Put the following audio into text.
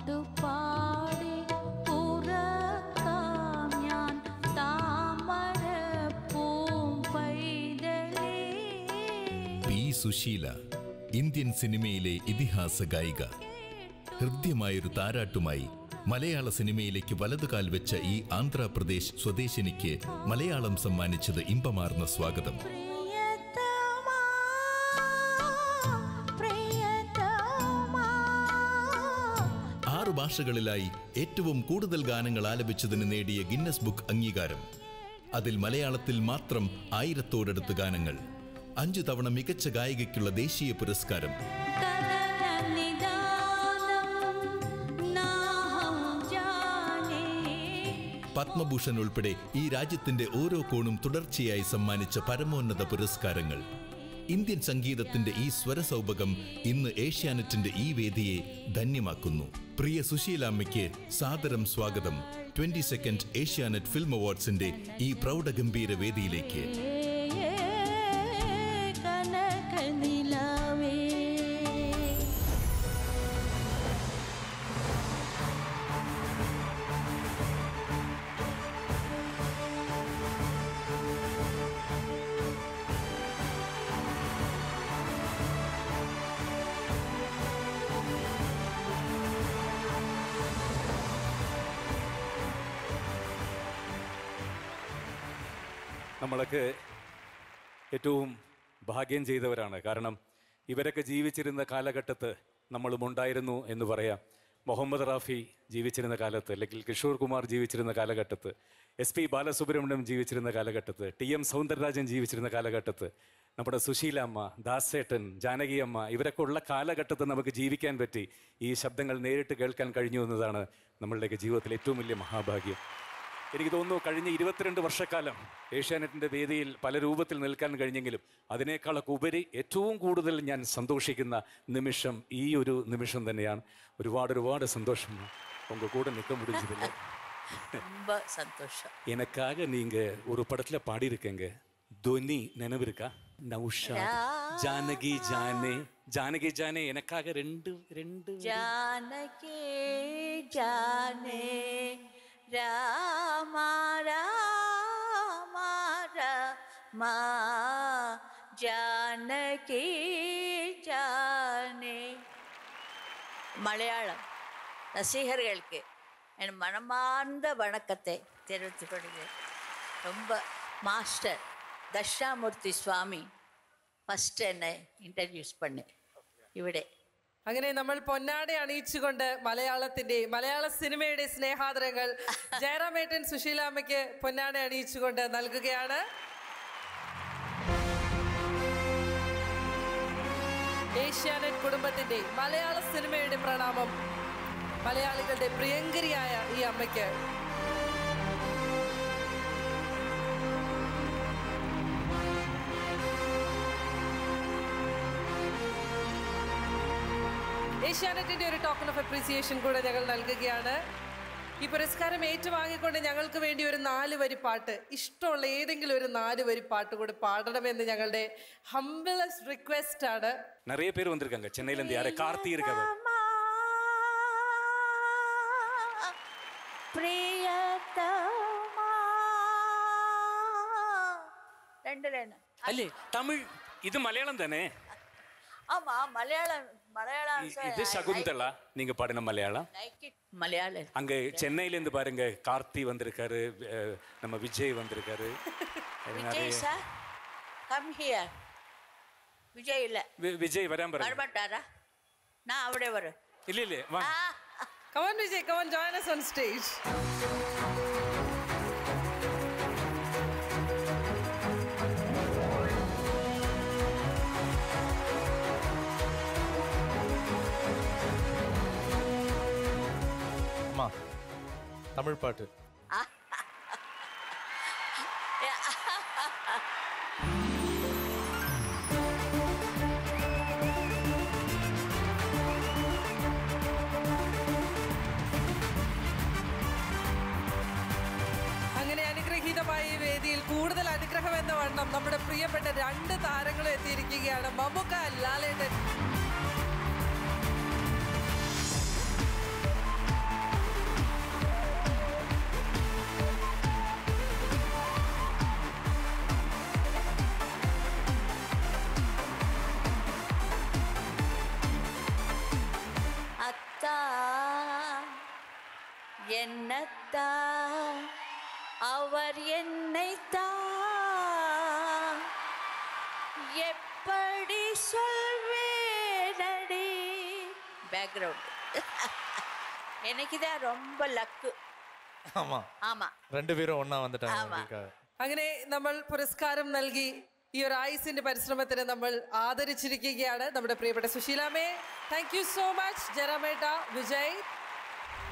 പാട്ടുപാടി ഉറക്കാം ഞാൻ താമരപ്പൂം പൈതലേ പി സുശീല ഇന്ത്യൻ സിനിമയിലെ ഇതിഹാസ ഗായിക ഹൃദ്യമായൊരു താരാട്ടുമായി മലയാള സിനിമയിലേക്ക് വലതുകാൽ വെച്ച ഈ ആന്ധ്രാപ്രദേശ് സ്വദേശിനിക്ക് മലയാളം സമ്മാനിച്ചത് ഇമ്പമാർന്ന സ്വാഗതം പ്രിയതമാ പ്രിയതമാ ആറു ഭാഷകളിലായി ഏറ്റവും കൂടുതൽ ഗാനങ്ങൾ ആലപിച്ചതിന് നേടിയ ഗിന്നസ് ബുക്ക് അംഗീകാരം അതിൽ മലയാളത്തിൽ മാത്രം ആയിരത്തോടടുത്ത് ഗാനങ്ങൾ അഞ്ചു തവണ മികച്ച ഗായികയ്ക്കുള്ള ദേശീയ പുരസ്കാരം കദനനിദാനം നാഹം ജാനേ പത്മഭൂഷൺ ഉൾപ്പെടെ ഈ രാജ്യത്തിന്റെ ഓരോ കോണും തുടർച്ചയായി സമ്മാനിച്ച പരമോന്നത പുരസ്കാരങ്ങൾ ഇന്ത്യൻ സംഗീതത്തിന്റെ ഈ സ്വരസൗഭകം ഇന്ന് ഏഷ്യാനെറ്റിന്റെ ഈ വേദിയെ ധന്യമാക്കുന്നു പ്രിയ സുശീലാമ്മയ്ക്ക് സാദരം സ്വാഗതം ട്വന്റി സെക്കൻഡ് ഏഷ്യാനെറ്റ് ഫിൽം അവാർഡ്സിന്റെ ഈ പ്രൗഢഗംഭീര വേദിയിലേക്ക് കനകനിലാവേ നമ്മളൊക്കെ ഏറ്റവും ഭാഗ്യം ചെയ്തവരാണ് കാരണം ഇവരൊക്കെ ജീവിച്ചിരുന്ന കാലഘട്ടത്ത് നമ്മളും ഉണ്ടായിരുന്നു എന്ന് പറയാം മുഹമ്മദ് റാഫി ജീവിച്ചിരുന്ന കാലത്ത് അല്ലെങ്കിൽ കിഷോർ കുമാർ ജീവിച്ചിരുന്ന കാലഘട്ടത്ത് എസ് പി ബാലസുബ്രഹ്മണ്യം ജീവിച്ചിരുന്ന കാലഘട്ടത്ത് ടി എം സൗന്ദരരാജൻ ജീവിച്ചിരുന്ന കാലഘട്ടത്ത് നമ്മുടെ സുശീലാമ്മ ദാസേട്ടൻ ജാനകി അമ്മ ഇവരൊക്കെ ഉള്ള കാലഘട്ടത്തിൽ നമുക്ക് ജീവിക്കാൻ പറ്റി ഈ ശബ്ദങ്ങൾ നേരിട്ട് കേൾക്കാൻ കഴിഞ്ഞു എന്നതാണ് നമ്മളുടെയൊക്കെ ജീവിതത്തിലെ ഏറ്റവും വലിയ മഹാഭാഗ്യം എനിക്ക് തോന്നുന്നു കഴിഞ്ഞ ഇരുപത്തിരണ്ട് വർഷക്കാലം ഏഷ്യാനെറ്റിൻ്റെ വേദിയിൽ പല രൂപത്തിൽ നിൽക്കാൻ കഴിഞ്ഞെങ്കിലും അതിനേക്കാളൊക്കെ ഉപരി ഏറ്റവും കൂടുതൽ ഞാൻ സന്തോഷിക്കുന്ന നിമിഷം ഈ ഒരു നിമിഷം തന്നെയാണ് ഒരുപാട് ഒരുപാട് സന്തോഷം ഉங்க கூட நிற்க முடிஞ்சதில்ல ரொம்ப சந்தோஷம் எனக்காக நீங்க ஒரு படத்துல பாடியிருக்கீங்க துவனி நினைவு இருக்கா நௌஷா ஜானகி ஜானே ஜானகி ஜானே எனக்காக ரெண்டு ரெண்டு ஜானகி ஜானே ராமா ராமா ராமா ஜானகி ஜானே மலையாளம் ரசிகர்களுக்கு என் மனமார்ந்த வணக்கத்தை தெரிவித்துக் கொள்கிறேன் ரொம்ப மாஸ்டர் தட்சாமூர்த்தி சுவாமி ഫസ്റ്റ് എന്നെ ഇൻട്രഡ്യൂസ് பண்ணு ഇവിടെ അങ്ങനെ നമ്മൾ പൊന്നാടെ അണിയിച്ചുകൊണ്ട് മലയാളത്തിന്റെ മലയാള സിനിമയുടെ സ്നേഹാദരങ്ങൾ ജയറാമേട്ടൻ സുശീലാമ്മയ്ക്ക് പൊന്നാടെ അണിയിച്ചുകൊണ്ട് നൽകുകയാണ് ഏഷ്യാനെറ്റ് കുടുംബത്തിന്റെ മലയാള സിനിമയുടെ പ്രണാമം മലയാളികളുടെ പ്രിയങ്കരിയായ ഈ അമ്മയ്ക്ക് ഏഷ്യാനെറ്റിന്റെ ഒരു ടോക്കൺ ഓഫ് അപ്രീസിയേഷൻ കൂടെ ഞങ്ങൾ നൽകുകയാണ് ഈ പുരസ്കാരം ഏറ്റുവാങ്ങിക്കൊണ്ട് ഞങ്ങൾക്ക് വേണ്ടി ഒരു നാല് വരി പാട്ട് ഇഷ്ടമുള്ള ഏതെങ്കിലും ഒരു നാല് വരി പാട്ട് കൂടി പാടണമെന്ന് ഞങ്ങളുടെ ഹംബിളസ് റിക്വസ്റ്റ് ആണ് நிறைய பேர் வந்திருக்காங்க சென்னையிலேருந்து யாரு கார்த்தி இருக்கவர் പ്രിയതമാ രണ്ട് രണ്ട് അല്ലേ തമിഴ് ഇത് മലയാളം തന്നെ ஆமா மலையாளம் மலையாளம் இ- இது சகுந்தலா நீங்க பாடின மலையாளம் மலையாளம் அங்க சென்னையில இருந்து பாருங்க கார்த்தி வந்திருக்காரு அஹ், நம்ம விஜய் வந்திருக்காரு விஜய் நிறைய- சார் கம் ஹியர் விஜய் இல்ல வி- விஜய் வராம பாருங்க வரமாட்டாரா நான் அப்படியே வரும் இல்ல இல்ல வா come on Vijay come on join us on stage அம்மா தமிழ் பாட்டு അങ്ങനെ അനുഗ്രഹീതമായ ഈ വേദിയിൽ കൂടുതൽ അനുഗ്രഹം എന്ന വണ്ണം നമ്മുടെ പ്രിയപ്പെട്ട രണ്ട് താരങ്ങളും എത്തിയിരിക്കുകയാണ് മമ്മുക്ക ലാലേട്ടൻ என்னத்தான் அவர் என்னைத்தான் எப்படி சொல்வேனடி பேக்ரவுண்ட் எனக்கு தான் ரொம்ப லக்கு ஆமா ஆமா ரெண்டு பேரும் ஒண்ணா வந்துட்டாங்க ஆமா. உங்களுக்காக. അങ്ങനെ നമ്മൾ പുരസ്കാരം നൽകി ഈ ഒരു ആയുസിന്റെ പരിശ്രമത്തിന് നമ്മൾ ആദരിച്ചിരിക്കുകയാണ് നമ്മുടെ പ്രിയപ്പെട്ട സുശീലാമേ താങ്ക് യു സോ മച്ച് ജറാമേട്ട വിജയ്